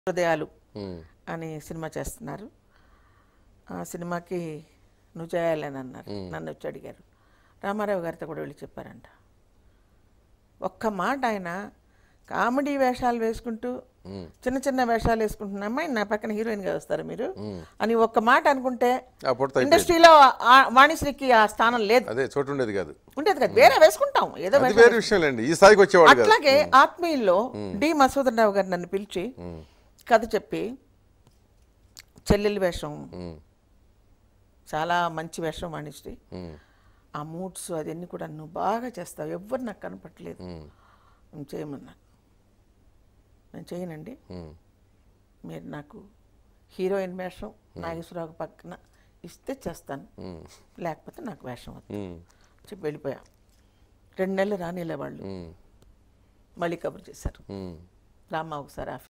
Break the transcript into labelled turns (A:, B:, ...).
A: హృదయాలు
B: ఉమ్,
A: అని సినిమా చేస్తున్నారు ఆ సినిమాకి నువ్వు చేయాలని అన్నారు నన్ను వచ్చి అడిగారు రామారావు గారితో కూడా వెళ్ళి చెప్పారంట ఒక్క మాట ఆయన కామెడీ వేషాలు వేసుకుంటూ
B: ఉమ్,
A: చిన్న చిన్న వేషాలు వేసుకుంటున్న అమ్మాయి నా పక్కన హీరోయిన్గా వస్తారు మీరు
B: ఉమ్.
A: అని ఒక్క మాట అనుకుంటే
B: అప్పుడు అయిపోయింది
A: ఇండస్ట్రీలో ఆ- వాణిశ్రీకి ఆ స్థానం లేదు
B: అదే చోటు ఉండేది కాదు
A: ఉండేది కదా వేరే వేసుకుంటాం ఏదో
B: అది
A: వేషం
B: వేరే విషయం లేండి ఈ స్థాయికి వచ్చేవాడు కాదు
A: అట్లాగే ఆత్మీయుల్లో డి మసూదన్ రావు గారు నన్ను పిలిచి
B: ఉమ్,
A: కథ చెప్పి చెల్లెలి వేషం
B: ఉమ్,
A: చాలా మంచి వేషం వాణిశ్రీ
B: ఉమ్,
A: ఆ మూడ్స్ అదన్నీ కూడా నువ్వు బాగా చేస్తావు ఎవ్వరు నాకు కనపట్లేదు
B: ఉమ్,
A: నువ్వు చేయమన్నా నేను చేయనండి
B: ఉమ్,
A: మీరు నాకు హీరోయిన్ వేషం నాగేశ్వరరావు పక్కన ఇస్తే చేస్తాను
B: ఉమ్,
A: లేకపోతే నాకు వేషం వద్దు
B: ఉమ్,
A: చెప్పి వెళ్ళిపోయా రెండు నెలలు రానిలే వాళ్ళు
B: ఉమ్,
A: మళ్ళీ కబురు చేశారు
B: ఉమ్,
A: రామ్మా ఒకసారి ఆఫీస్